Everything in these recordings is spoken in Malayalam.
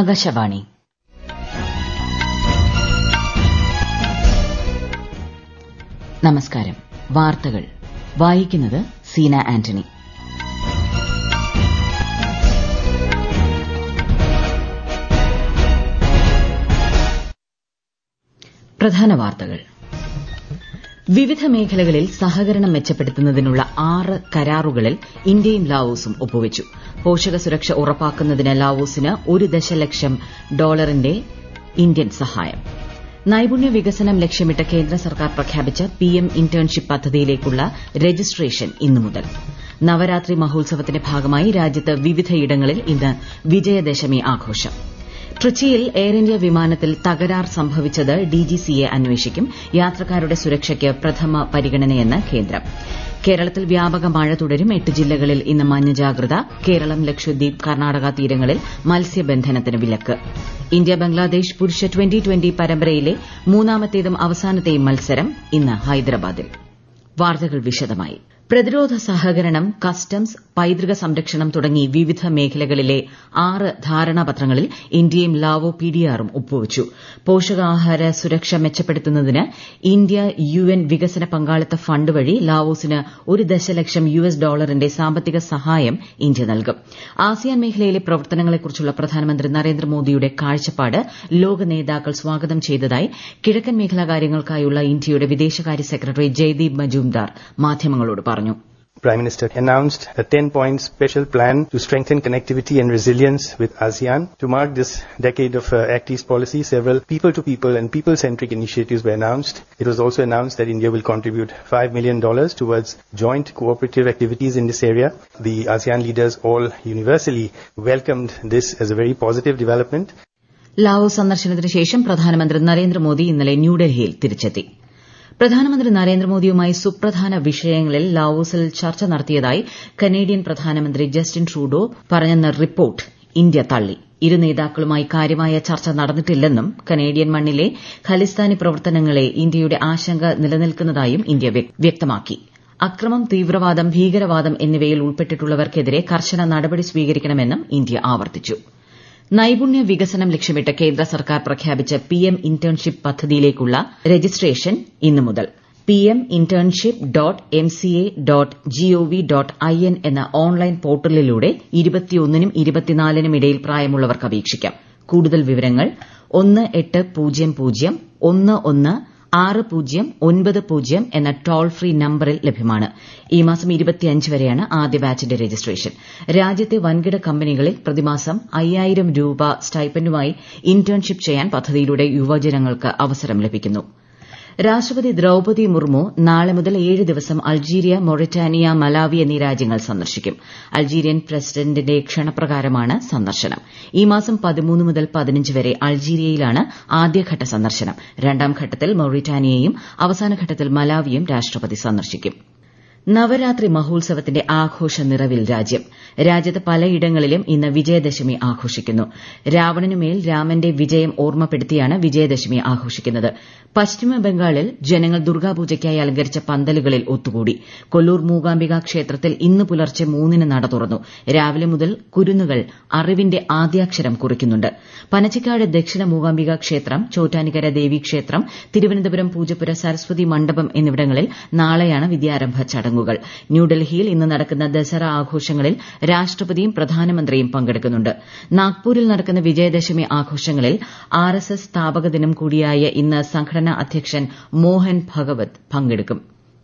ആകാശവാണി നമസ്കാരം വാർത്തകൾ വായിക്കുന്നത് സീന ആന്റണി പ്രധാന വാർത്തകൾ വിവിധ മേഖലകളിൽ സഹകരണം മെച്ചപ്പെടുത്തുന്നതിനുള്ള ആറ് കരാറുകളിൽ ഇന്ത്യയും ലാവോസും ഒപ്പുവച്ചു പോഷക സുരക്ഷ ഉറപ്പാക്കുന്നതിന് ലാവോസിന് ഒരു ദശലക്ഷം ഡോളറിന്റെ ഇന്ത്യൻ സഹായം നൈപുണ്യ വികസനം ലക്ഷ്യമിട്ട് കേന്ദ്ര സർക്കാർ പ്രഖ്യാപിച്ച പിഎം ഇന്റേൺഷിപ്പ് പദ്ധതിയിലേക്കുള്ള രജിസ്ട്രേഷൻ ഇന്നു മുതൽ നവരാത്രി മഹോത്സവത്തിന്റെ ഭാഗമായി രാജ്യത്ത് വിവിധയിടങ്ങളിൽ ഇന്ന് വിജയദശമി ആഘോഷം ട്രിച്ചിയിൽ എയർ ഇന്ത്യ വിമാനത്തിൽ തകരാർ സംഭവിച്ചത് ഡിജിസിഎ അന്വേഷിക്കും യാത്രക്കാരുടെ സുരക്ഷയ്ക്ക് പ്രഥമ പരിഗണനയെന്ന് കേന്ദ്രം കേരളത്തിൽ വ്യാപക മഴ തുടരും എട്ട് ജില്ലകളിൽ ഇന്ന് മഞ്ഞ ജാഗ്രത കേരളം ലക്ഷദ്വീപ് കർണാടക തീരങ്ങളിൽ മത്സ്യബന്ധനത്തിന് വിലക്ക് ഇന്ത്യ ബംഗ്ലാദേശ് പുരുഷ ട്വന്റി ട്വന്റി പരമ്പരയിലെ മൂന്നാമത്തേതും അവസാനത്തെയും മത്സരം ഇന്ന് ഹൈദരാബാദിൽ വാർത്തകൾ വിശദമായി പ്രതിരോധ സഹകരണം കസ്റ്റംസ് പൈതൃക സംരക്ഷണം തുടങ്ങി വിവിധ മേഖലകളിലെ ആറ് ധാരണാപത്രങ്ങളിൽ ഇന്ത്യയും ലാവോ പിഡിആറും ഒപ്പുവച്ചു പോഷകാഹാര സുരക്ഷ മെച്ചപ്പെടുത്തുന്നതിന് ഇന്ത്യ യുഎൻ വികസന പങ്കാളിത്ത ഫണ്ട് വഴി ലാവോസിന് ഒരു ദശലക്ഷം യുഎസ് ഡോളറിന്റെ സാമ്പത്തിക സഹായം ഇന്ത്യ നൽകും ആസിയാൻ മേഖലയിലെ പ്രവർത്തനങ്ങളെക്കുറിച്ചുള്ള പ്രധാനമന്ത്രി നരേന്ദ്രമോദിയുടെ കാഴ്ചപ്പാട് ലോക നേതാക്കൾ സ്വാഗതം ചെയ്തതായി കിഴക്കൻ മേഖലാ കാര്യങ്ങൾക്കായുള്ള ഇന്ത്യയുടെ വിദേശകാര്യ സെക്രട്ടറി ജയ്ദീപ് മജൂംദാർ മാധ്യമങ്ങളോട് പറഞ്ഞു Prime Minister announced a 10-point special plan to strengthen connectivity and resilience with ASEAN. To mark this decade of uh, Act East policy, several people-to-people and people-centric initiatives were announced. It was also announced that India will contribute $5 million towards joint cooperative activities in this area. The ASEAN leaders all universally welcomed this as a very positive development. Laos സന്ദർശനത്തിന് ശേഷം പ്രധാനമന്ത്രി നരേന്ദ്രമോദി ഇന്നലെ ന്യൂഡൽഹിയിൽ തിരിച്ചെത്തി പ്രധാനമന്ത്രി നരേന്ദ്രമോദിയുമായി സുപ്രധാന വിഷയങ്ങളിൽ ലാവോസിൽ ചർച്ച നടത്തിയതായി കനേഡിയൻ പ്രധാനമന്ത്രി ജസ്റ്റിൻ ട്രൂഡോ പറഞ്ഞെന്ന റിപ്പോർട്ട് ഇന്ത്യ തള്ളി ഇരു നേതാക്കളുമായി കാര്യമായ ചർച്ച നടന്നിട്ടില്ലെന്നും കനേഡിയൻ മണ്ണിലെ ഖലിസ്ഥാനി പ്രവർത്തനങ്ങളെ ഇന്ത്യയുടെ ആശങ്ക നിലനിൽക്കുന്നതായും ഇന്ത്യ വ്യക്തമാക്കി അക്രമം തീവ്രവാദം ഭീകരവാദം എന്നിവയിൽ ഉൾപ്പെട്ടിട്ടുള്ളവർക്കെതിരെ കർശന നടപടി സ്വീകരിക്കണമെന്നും ഇന്ത്യ ആവർത്തിച്ചു നൈപുണ്യ വികസനം ലക്ഷ്യമിട്ട് കേന്ദ്ര സർക്കാർ പ്രഖ്യാപിച്ച പിഎം ഇന്റേൺഷിപ്പ് പദ്ധതിയിലേക്കുള്ള രജിസ്ട്രേഷൻ ഇന്നു മുതൽ PM internship dot MCA dot GOV dot IN എന്ന ഓൺലൈൻ പോർട്ടലിലൂടെ ഇരുപത്തിയൊന്നിനും ഇരുപത്തിനാലിനും ഇടയിൽ പ്രായമുള്ളവർക്ക് അപേക്ഷിക്കാം കൂടുതൽ വിവരങ്ങൾ ഒന്ന് എട്ട് പൂജ്യം പൂജ്യം ഒന്ന് ഒന്ന് ആറ് പൂജ്യം ഒൻപത് പൂജ്യം എന്ന ടോൾ ഫ്രീ നമ്പറിൽ ലഭ്യമാണ് ഈ മാസം വരെയാണ് ആദ്യ ബാച്ചിന്റെ രജിസ്ട്രേഷൻ രാജ്യത്തെ വൻകിട കമ്പനികളിൽ പ്രതിമാസം അയ്യായിരം രൂപ സ്റ്റൈപ്പൻഡുമായി ഇന്റേൺഷിപ്പ് ചെയ്യാൻ പദ്ധതിയിലൂടെ യുവജനങ്ങൾക്ക് അവസരം ലഭിക്കുന്നു രാഷ്ട്രപതി ദ്രൌപതി മുർമു നാളെ മുതൽ ഏഴ് ദിവസം അൾജീരിയ മൊറിറ്റാനിയ മലാവി എന്നീ രാജ്യങ്ങൾ സന്ദർശിക്കും അൾജീരിയൻ പ്രസിഡന്റിന്റെ ക്ഷണപ്രകാരമാണ് സന്ദർശനം ഈ മാസം പതിമൂന്ന് മുതൽ പതിനഞ്ച് വരെ അൾജീരിയയിലാണ് ആദ്യഘട്ട സന്ദർശനം രണ്ടാം ഘട്ടത്തിൽ മൊറിറ്റാനിയയും അവസാന ഘട്ടത്തിൽ മലാവിയും രാഷ്ട്രപതി സന്ദർശിക്കും നവരാത്രി മഹോത്സവത്തിന്റെ ആഘോഷ നിറവിൽ രാജ്യം രാജ്യത്ത് പലയിടങ്ങളിലും ഇന്ന് വിജയദശമി ആഘോഷിക്കുന്നു രാവണനുമേൽ രാമന്റെ വിജയം ഓർമ്മപ്പെടുത്തിയാണ് വിജയദശമി ആഘോഷിക്കുന്നത് പശ്ചിമ ബംഗാളിൽ ജനങ്ങൾ ദുർഗാപൂജയ്ക്കായി അലങ്കരിച്ച പന്തലുകളിൽ ഒത്തുകൂടി കൊല്ലൂർ മൂകാംബിക ക്ഷേത്രത്തിൽ ഇന്ന് പുലർച്ചെ മൂന്നിന് നട തുറന്നു രാവിലെ മുതൽ കുരുന്നുകൾ അറിവിന്റെ ആദ്യാക്ഷരം കുറിക്കുന്നുണ്ട് പനച്ചിക്കാട് ദക്ഷിണ മൂകാംബിക ക്ഷേത്രം ചോറ്റാനിക്കര ദേവീക്ഷേത്രം തിരുവനന്തപുരം പൂജപ്പുര സരസ്വതി മണ്ഡപം എന്നിവിടങ്ങളിൽ നാളെയാണ് വിദ്യാരംഭ ചടങ്ങുകൾ ന്യൂഡൽഹിയിൽ ഇന്ന് നടക്കുന്ന ദസറ ആഘോഷങ്ങളിൽ രാഷ്ട്രപതിയും പ്രധാനമന്ത്രിയും പങ്കെടുക്കുന്നുണ്ട് നാഗ്പൂരിൽ നടക്കുന്ന വിജയദശമി ആഘോഷങ്ങളിൽ ആർഎസ്എസ് സ്ഥാപക ദിനം കൂടിയായ ഇന്ന് സംഘടനാ അധ്യക്ഷൻ മോഹൻ ഭഗവത് പങ്കെടുക്കും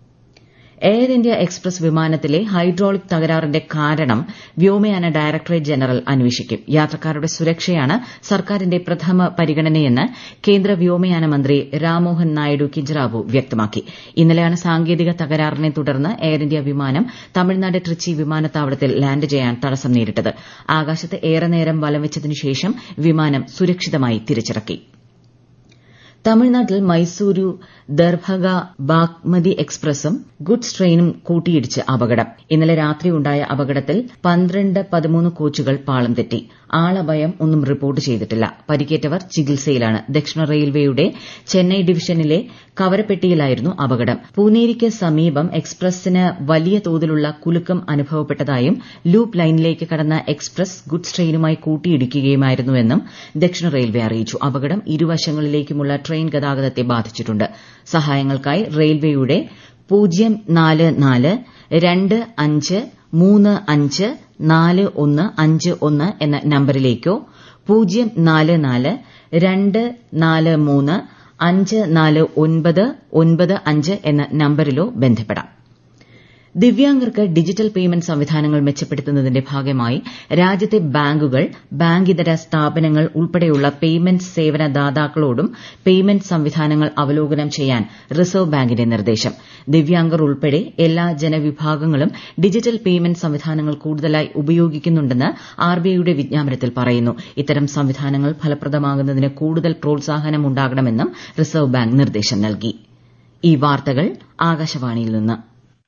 എയർ ഇന്ത്യ എക്സ്പ്രസ് വിമാനത്തിലെ ഹൈഡ്രോളിക് തകരാറിന്റെ കാരണം വ്യോമയാന ഡയറക്ടറേറ്റ് ജനറൽ അന്വേഷിക്കും യാത്രക്കാരുടെ സുരക്ഷയാണ് സർക്കാരിന്റെ പ്രഥമ പരിഗണനയെന്ന് കേന്ദ്ര വ്യോമയാന മന്ത്രി രാംമോഹൻ നായിഡു കിഞ്ചറാവു വ്യക്തമാക്കി ഇന്നലെയാണ് സാങ്കേതിക തകരാറിനെ തുടർന്ന് എയർ ഇന്ത്യ വിമാനം തമിഴ്നാട് ട്രിച്ചി വിമാനത്താവളത്തിൽ ലാൻഡ് ചെയ്യാൻ തടസ്സം നേരിട്ടത് ആകാശത്ത് ഏറെ നേരം വലം വെച്ചതിനു ശേഷം വിമാനം സുരക്ഷിതമായി തിരിച്ചിറക്കി തമിഴ്നാട്ടിൽ മൈസൂരു ദർഭഗ ബാഗ്മതി എക്സ്പ്രസും ഗുഡ്സ് ട്രെയിനും കൂട്ടിയിടിച്ച് അപകടം ഇന്നലെ രാത്രി ഉണ്ടായ അപകടത്തിൽ പന്ത്രണ്ട് പതിമൂന്ന് കോച്ചുകൾ പാളം തെറ്റി ആളപായം ഒന്നും റിപ്പോർട്ട് ചെയ്തിട്ടില്ല പരിക്കേറ്റവർ ചികിത്സയിലാണ് ദക്ഷിണ റെയിൽവേയുടെ ചെന്നൈ ഡിവിഷനിലെ കവരപ്പെട്ടിയിലായിരുന്നു അപകടം പൂനേരിക്ക് സമീപം എക്സ്പ്രസിന് വലിയ തോതിലുള്ള കുലുക്കം അനുഭവപ്പെട്ടതായും ലൂപ്പ് ലൈനിലേക്ക് കടന്ന എക്സ്പ്രസ് ഗുഡ്സ് ട്രെയിനുമായി കൂട്ടിയിടിക്കുകയുമായിരുന്നുവെന്നും ദക്ഷിണ റെയിൽവേ അറിയിച്ചു അപകടം ഇരുവശങ്ങളിലേക്കുമുള്ള ട്രെയിൻ ഗതാഗതത്തെ ബാധിച്ചിട്ടുണ്ട് സഹായങ്ങൾക്കായി റെയിൽവേയുടെ പൂജ്യം നാല് നാല് രണ്ട് അഞ്ച് മൂന്ന് അഞ്ച് നാല് ഒന്ന് അഞ്ച് ഒന്ന് എന്ന നമ്പരിലേക്കോ പൂജ്യം നാല് നാല് രണ്ട് നാല് മൂന്ന് അഞ്ച് നാല് ഒൻപത് ഒൻപത് അഞ്ച് എന്ന നമ്പരിലോ ബന്ധപ്പെടാം ദിവ്യാംഗർക്ക് ഡിജിറ്റൽ പേയ്മെന്റ് സംവിധാനങ്ങൾ മെച്ചപ്പെടുത്തുന്നതിന്റെ ഭാഗമായി രാജ്യത്തെ ബാങ്കുകൾ ബാങ്കിതര സ്ഥാപനങ്ങൾ ഉൾപ്പെടെയുള്ള പേയ്മെന്റ് സേവന ദാതാക്കളോടും പേയ്മെന്റ് സംവിധാനങ്ങൾ അവലോകനം ചെയ്യാൻ റിസർവ് ബാങ്കിന്റെ നിർദ്ദേശം ദിവ്യാംഗർ ഉൾപ്പെടെ എല്ലാ ജനവിഭാഗങ്ങളും ഡിജിറ്റൽ പേയ്മെന്റ് സംവിധാനങ്ങൾ കൂടുതലായി ഉപയോഗിക്കുന്നുണ്ടെന്ന് ആർബിഐയുടെ വിജ്ഞാപനത്തിൽ പറയുന്നു ഇത്തരം സംവിധാനങ്ങൾ ഫലപ്രദമാകുന്നതിന് കൂടുതൽ പ്രോത്സാഹനം ഉണ്ടാകണമെന്നും റിസർവ് ബാങ്ക് നിർദ്ദേശം നൽകി ഈ വാർത്തകൾ ആകാശവാണിയിൽ നിന്ന്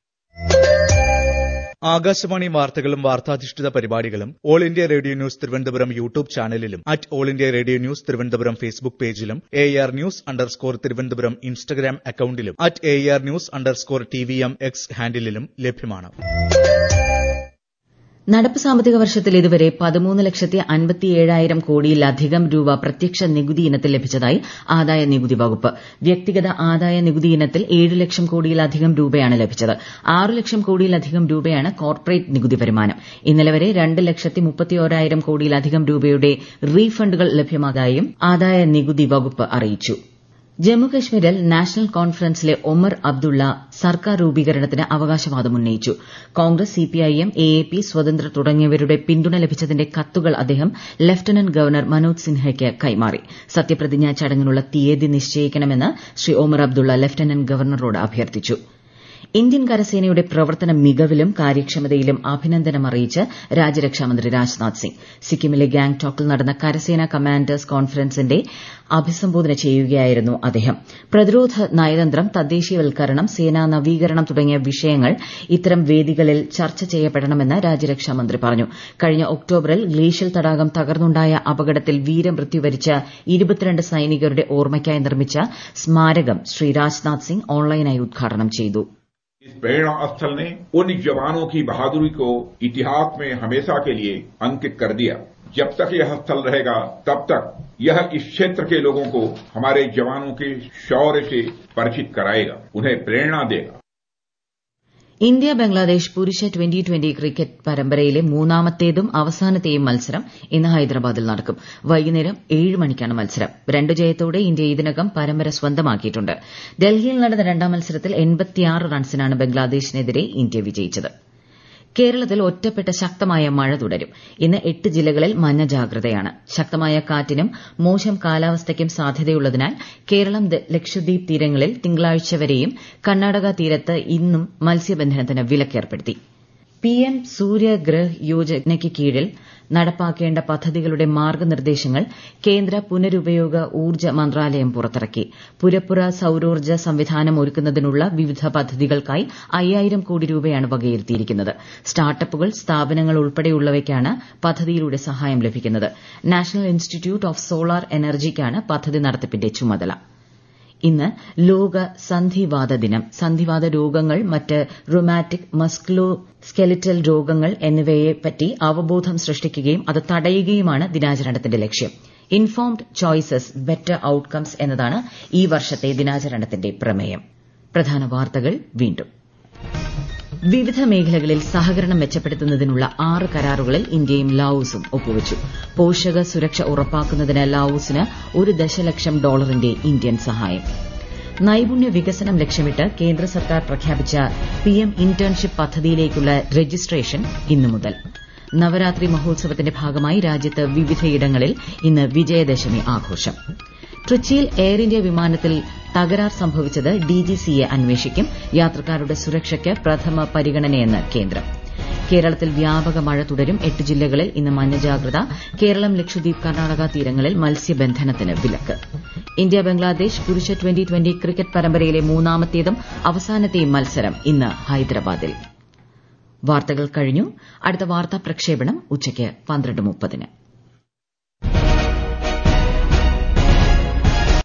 ആകാശവാണി വാർത്തകളും വാർത്താധിഷ്ഠിത പരിപാടികളും All India Radio news Thiruvananthapuram YouTube ചാനലിലും at All India Radio news Thiruvananthapuram Facebook പേജിലും A R news underscore Thiruvananthapuram Instagram അക്കൌണ്ടിലും at A R news underscore T V M X ഹാൻഡിലും ലഭ്യമാണ് നടപ്പ് സാമ്പത്തിക വർഷത്തിൽ ഇതുവരെ പതിമൂന്ന് ലക്ഷത്തി അൻപത്തിയേഴായിരം കോടിയിലധികം രൂപ പ്രത്യക്ഷ നികുതി ഇനത്തിൽ ലഭിച്ചതായി ആദായ നികുതി വകുപ്പ് വ്യക്തിഗത ആദായ നികുതി ഇനത്തിൽ ഏഴ് ലക്ഷം കോടിയിലധികം രൂപയാണ് ലഭിച്ചത് ആറ് ലക്ഷം കോടിയിലധികം രൂപയാണ് കോർപ്പറേറ്റ് നികുതി വരുമാനം ഇന്നലെ വരെ രണ്ട് ലക്ഷത്തി മുപ്പത്തിയോരായിരം കോടിയിലധികം രൂപയുടെ റീഫണ്ടുകൾ ലഭ്യമായതായും ആദായ നികുതി വകുപ്പ് അറിയിച്ചു ജമ്മുകശ്മീരിൽ നാഷണൽ കോൺഫറൻസിലെ ഒമർ അബ്ദുള്ള സർക്കാർ രൂപീകരണത്തിന് അവകാശവാദം ഉന്നയിച്ചു കോൺഗ്രസ് സിപിഐഎം എഎപി സ്വതന്ത്രർ തുടങ്ങിയവരുടെ പിന്തുണ ലഭിച്ചതിന്റെ കത്തുകൾ അദ്ദേഹം ലഫ്റ്റനന്റ് ഗവർണർ മനോജ് സിൻഹയ്ക്ക് കൈമാറി സത്യപ്രതിജ്ഞാ ചടങ്ങിനുള്ള തീയതി നിശ്ചയിക്കണമെന്ന് ശ്രീ ഒമർ അബ്ദുള്ള ലഫ്റ്റനന്റ് ഗവർണറോട് അഭ്യർത്ഥിച്ചു ഇന്ത്യൻ കരസേനയുടെ പ്രവർത്തന മികവിലും കാര്യക്ഷമതയിലും അഭിനന്ദനം അറിയിച്ച് രാജ്യരക്ഷാമന്ത്രി രാജ്നാഥ് സിംഗ് സിക്കിമിലെ ഗാംഗ്ടോക്കിൽ നടന്ന കരസേനാ കമാൻഡേഴ്സ് കോൺഫറൻസിന്റെ അഭിസംബോധന ചെയ്യുകയായിരുന്നു അദ്ദേഹം പ്രതിരോധ നയതന്ത്രം തദ്ദേശീയവൽക്കരണം സേനാ നവീകരണം തുടങ്ങിയ വിഷയങ്ങൾ ഇത്തരം വേദികളിൽ ചർച്ച ചെയ്യപ്പെടണമെന്ന് രാജ്യരക്ഷാമന്ത്രി പറഞ്ഞു കഴിഞ്ഞ ഒക്ടോബറിൽ ഗ്ലീഷ്യൽ തടാകം തകർന്നുണ്ടായ അപകടത്തിൽ വീരമൃത്യു വരിച്ച ഇരുപത്തിരണ്ട് സൈനികരുടെ ഓർമ്മയ്ക്കായി നിർമ്മിച്ച സ്മാരകം ശ്രീ രാജ്നാഥ് സിംഗ് ഓൺലൈനായി ഉദ്ഘാടനം ചെയ്തു इस प्रेरणा स्थल ने उन जवानों की बहादुरी को इतिहास में हमेशा के लिए अंकित कर दिया जब तक यह स्थल रहेगा तब तक यह इस क्षेत्र के लोगों को हमारे जवानों के शौर्य से परिचित कराएगा उन्हें प्रेरणा देगा ഇന്ത്യ ബംഗ്ലാദേശ് പുരുഷ ട്വന്റി ട്വന്റി ക്രിക്കറ്റ് പരമ്പരയിലെ മൂന്നാമത്തേതും അവസാനത്തെയും മത്സരം ഇന്ന് ഹൈദരാബാദിൽ നടക്കും വൈകുന്നേരം ഏഴ് മണിക്കാണ് മത്സരം രണ്ട് ജയത്തോടെ ഇന്ത്യ ഇതിനകം പരമ്പര സ്വന്തമാക്കിയിട്ടുണ്ട് ഡൽഹിയിൽ നടന്ന രണ്ടാം മത്സരത്തിൽ റൺസിനാണ് ബംഗ്ലാദേശിനെതിരെ ഇന്ത്യ വിജയിച്ചത് കേരളത്തിൽ ഒറ്റപ്പെട്ട ശക്തമായ മഴ തുടരും ഇന്ന് എട്ട് ജില്ലകളിൽ മഞ്ഞ ജാഗ്രതയാണ് ശക്തമായ കാറ്റിനും മോശം കാലാവസ്ഥയ്ക്കും സാധ്യതയുള്ളതിനാൽ കേരളം ലക്ഷദ്വീപ് തീരങ്ങളിൽ തിങ്കളാഴ്ച വരെയും കർണാടക തീരത്ത് ഇന്നും മത്സ്യബന്ധനത്തിന് വിലക്കേർപ്പെടുത്തി പിഎം സൂര്യഗ്രഹ് യോജനയ്ക്ക് കീഴിൽ നടപ്പാക്കേണ്ട പദ്ധതികളുടെ മാർഗ്ഗനിർദ്ദേശങ്ങൾ കേന്ദ്ര പുനരുപയോഗ ഊർജ്ജ മന്ത്രാലയം പുറത്തിറക്കി പുരപ്പുറ സൌരോർജ്ജ സംവിധാനം ഒരുക്കുന്നതിനുള്ള വിവിധ പദ്ധതികൾക്കായി അയ്യായിരം കോടി രൂപയാണ് വകയിരുത്തിയിരിക്കുന്നത് സ്റ്റാർട്ടപ്പുകൾ സ്ഥാപനങ്ങൾ ഉൾപ്പെടെയുള്ളവയ്ക്കാണ് പദ്ധതിയിലൂടെ സഹായം ലഭിക്കുന്നത് നാഷണൽ ഇൻസ്റ്റിറ്റ്യൂട്ട് ഓഫ് സോളാർ എനർജിക്കാണ് പദ്ധതി നടത്തിപ്പിന്റെ ചുമതല ഇന്ന് ലോക സന്ധിവാത ദിനം സന്ധിവാത രോഗങ്ങൾ മറ്റ് റുമാറ്റിക് മസ്കുലോ സ്കെലിറ്റൽ രോഗങ്ങൾ എന്നിവയെപ്പറ്റി അവബോധം സൃഷ്ടിക്കുകയും അത് തടയുകയുമാണ് ദിനാചരണത്തിന്റെ ലക്ഷ്യം ഇൻഫോംഡ് ചോയ്സസ് ബെറ്റർ ഔട്ട്കംസ് എന്നതാണ് ഈ വർഷത്തെ ദിനാചരണത്തിന്റെ പ്രമേയം പ്രധാന വാർത്തകൾ വീണ്ടും വിവിധ മേഖലകളിൽ സഹകരണം മെച്ചപ്പെടുത്തുന്നതിനുള്ള ആറ് കരാറുകളിൽ ഇന്ത്യയും ലാവോസും ഒപ്പുവച്ചു പോഷക സുരക്ഷ ഉറപ്പാക്കുന്നതിന് ലാവോസിന് ഒരു ദശലക്ഷം ഡോളറിന്റെ ഇന്ത്യൻ സഹായം നൈപുണ്യ വികസനം ലക്ഷ്യമിട്ട് കേന്ദ്ര സർക്കാർ പ്രഖ്യാപിച്ച പിഎം ഇന്റേൺഷിപ്പ് പദ്ധതിയിലേക്കുള്ള രജിസ്ട്രേഷൻ ഇന്നു മുതൽ നവരാത്രി മഹോത്സവത്തിന്റെ ഭാഗമായി രാജ്യത്ത് വിവിധയിടങ്ങളിൽ ഇന്ന് വിജയദശമി ആഘോഷം ട്രിച്ചിയിൽ എയർ ഇന്ത്യ വിമാനത്തിൽ തകരാർ സംഭവിച്ചത് ഡിജിസിഎ അന്വേഷിക്കും യാത്രക്കാരുടെ സുരക്ഷയ്ക്ക് പ്രഥമ പരിഗണനയെന്ന് കേന്ദ്രം കേരളത്തിൽ വ്യാപക മഴ തുടരും എട്ട് ജില്ലകളിൽ ഇന്ന് മഞ്ഞ ജാഗ്രത കേരളം ലക്ഷദ്വീപ് കർണാടക തീരങ്ങളിൽ മത്സ്യബന്ധനത്തിന് വിലക്ക് ഇന്ത്യ ബംഗ്ലാദേശ് പുരുഷ ട്വന്റി ട്വന്റി ക്രിക്കറ്റ് പരമ്പരയിലെ മൂന്നാമത്തേതും അവസാനത്തെയും മത്സരം ഇന്ന് ഹൈദരാബാദിൽ വാർത്തകൾ കഴിഞ്ഞു അടുത്ത വാർത്താ പ്രക്ഷേപണം ഉച്ചയ്ക്ക് പന്ത്രണ്ട് മുപ്പതിന്